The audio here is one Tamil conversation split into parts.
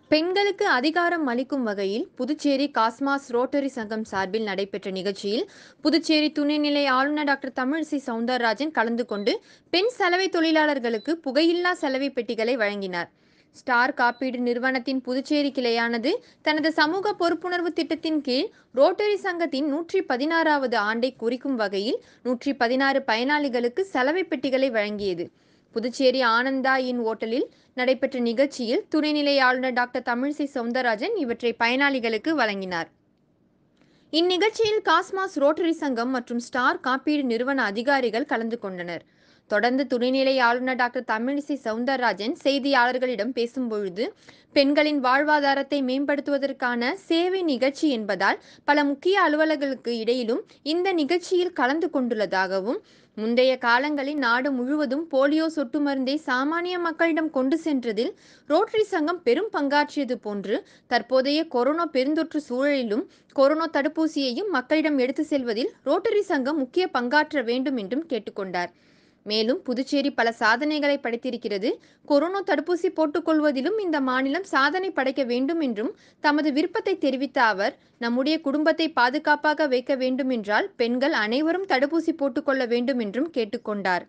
பெண்களுக்கு அதிகாரம் அளிக்கும் வகையில் புதுச்சேரி காஸ்மாஸ் ரோட்டரி சங்கம் சார்பில் நடைபெற்ற நிகழ்ச்சியில் புதுச்சேரி துணைநிலை ஆளுநர் டாக்டர் தமிழிசை சவுந்தரராஜன் கலந்து கொண்டு பெண் சலவை தொழிலாளர்களுக்கு புகையில்லா சலவை பெட்டிகளை வழங்கினார் ஸ்டார் காப்பீடு நிறுவனத்தின் புதுச்சேரி கிளையானது தனது சமூக பொறுப்புணர்வு திட்டத்தின் கீழ் ரோட்டரி சங்கத்தின் நூற்றி பதினாறாவது ஆண்டை குறிக்கும் வகையில் நூற்றி பதினாறு பயனாளிகளுக்கு சலவை பெட்டிகளை வழங்கியது புதுச்சேரி ஆனந்தா இன் ஓட்டலில் நடைபெற்ற நிகழ்ச்சியில் துணைநிலை ஆளுநர் டாக்டர் தமிழிசை சவுந்தரராஜன் இவற்றை பயனாளிகளுக்கு வழங்கினார் இந்நிகழ்ச்சியில் காஸ்மாஸ் ரோட்டரி சங்கம் மற்றும் ஸ்டார் காப்பீடு நிறுவன அதிகாரிகள் கலந்து கொண்டனர் தொடர்ந்து துணைநிலை ஆளுநர் டாக்டர் தமிழிசை சவுந்தரராஜன் செய்தியாளர்களிடம் பேசும்பொழுது பெண்களின் வாழ்வாதாரத்தை மேம்படுத்துவதற்கான சேவை நிகழ்ச்சி என்பதால் பல முக்கிய அலுவலர்களுக்கு இடையிலும் இந்த நிகழ்ச்சியில் கலந்து கொண்டுள்ளதாகவும் முந்தைய காலங்களில் நாடு முழுவதும் போலியோ சொட்டு மருந்தை சாமானிய மக்களிடம் கொண்டு சென்றதில் ரோட்டரி சங்கம் பெரும் பங்காற்றியது போன்று தற்போதைய கொரோனா பெருந்தொற்று சூழலிலும் கொரோனா தடுப்பூசியையும் மக்களிடம் எடுத்து செல்வதில் ரோட்டரி சங்கம் முக்கிய பங்காற்ற வேண்டும் என்றும் கேட்டுக்கொண்டார் மேலும் புதுச்சேரி பல சாதனைகளை படைத்திருக்கிறது கொரோனா தடுப்பூசி போட்டுக்கொள்வதிலும் இந்த மாநிலம் சாதனை படைக்க வேண்டும் என்றும் தமது விருப்பத்தை தெரிவித்த அவர் நம்முடைய குடும்பத்தை பாதுகாப்பாக வைக்க வேண்டும் என்றால் பெண்கள் அனைவரும் தடுப்பூசி போட்டுக்கொள்ள வேண்டும் என்றும் கேட்டுக்கொண்டார்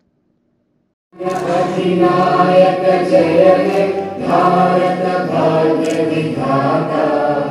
अधिनायक जय हे भारत भाग्य विधाता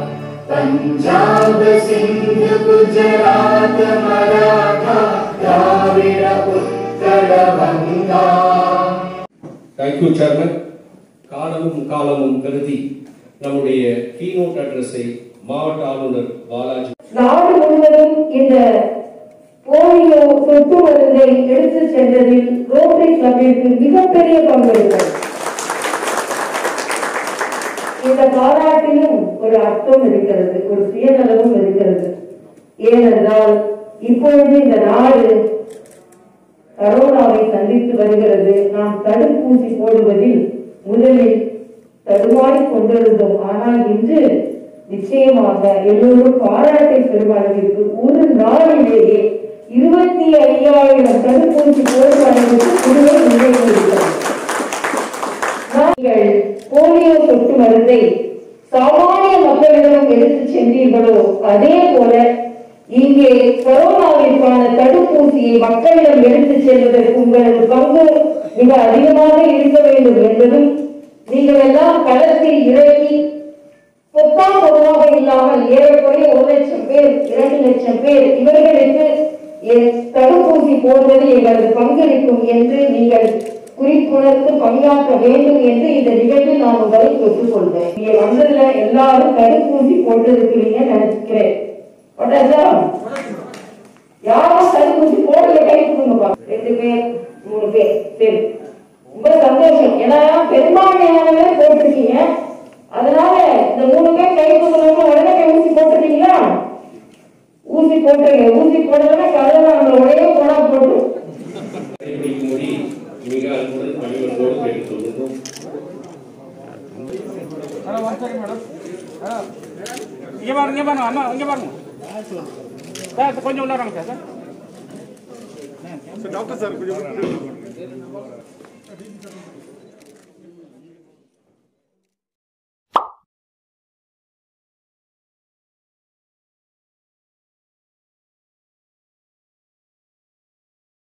पंजाब सिंध गुजरात मराठा द्राविड उत्कल गंगा தேங்க்யூ சேர்மன் காலமும் காலமும் கருதி நம்முடைய கீனோட் அட்ரஸை மாவட்ட ஆளுநர் பாலாஜி நாடு முழுவதும் இந்த போலியோ சொட்டு மருந்தை எடுத்து சென்றதில் ரோட்டரி கிளப்பிற்கு மிகப்பெரிய பங்கு இருக்கிறது இந்த பாராட்டிலும் ஒரு அர்த்தம் இருக்கிறது ஒரு சுயநலமும் இருக்கிறது ஏனென்றால் இப்பொழுது இந்த நாடு கரோனாவை சந்தித்து வருகிறது நாம் தடுப்பூசி போடுவதில் முதலில் தடுமாறிக் கொண்டிருந்தோம் ஆனால் இன்று நிச்சயமாக எல்லோரும் பாராட்டை பெறும் அளவிற்கு ஒரு நாளிலேயே இருபத்தி ஐயாயிரம் தடுப்பூசி போடும் அளவிற்கு குழுவை முன்னேறியிருக்கிறது நீங்கள் போலியோ சொட்டு மருந்தை சாமானிய மக்களிடம் எடுத்து சென்றீர்களோ அதே போல இங்கே கொரோனாவிற்கான தடுப்பூசியை மக்களிடம் எடுத்து செல்வதற்கு உங்களது பங்கு மிக அதிகமாக இருக்க வேண்டும் என்பதும் நீங்கள் எல்லாம் களத்தில் இறங்கி பொத்தாம் பொதுவாக இல்லாமல் ஏறக்குறைய ஒரு லட்சம் பேர் இரண்டு லட்சம் பேர் இவர்களுக்கு எ- தடுப்பூசி போடுவதில் எங்களது பங்களிக்கும் என்று நீங்கள் குறிப்புணர்ந்து பங்காற்ற வேண்டும் என்று இந்த நிகழ்வில் நான் உங்களை பெற்றுக்கொள்வேன் இங்கே வந்ததுல எல்லாரும் தடுப்பூசி போட்டிருக்கிறீங்கன்னு நினைக்கிறேன் போட்டாச்சா யாரும் தடுப்பூசி போடல கை கொடுங்கப்பா ரெண்டு பேர் மூணு பேர் சரி ரொம்ப சந்தோஷம் ஏன்னா பெரும்பான்மையானவர் போட்டிருக்கீங்க அதனால இந்த மூணு பேர் கை கொடுக்கணும் உடனே போய் ஊசி போட்டுருக்கீங்களா ஊசி போட்டுருங்க ஊசி போடலன்னா கதவை நம்ம ஒரே போனா போட்டு கடைபிடிக்கும்படி மிக அன்புடன் பணிவன்போடு கேட்டுக்கொள்கிறோம் இங்க பாருங்க இங்க பாருங்க அம்மா இங்க பாருங்க சார் கொஞ்சம் உள்ளாராங்க சார் சார் டாக்டர் சார் கொஞ்சம்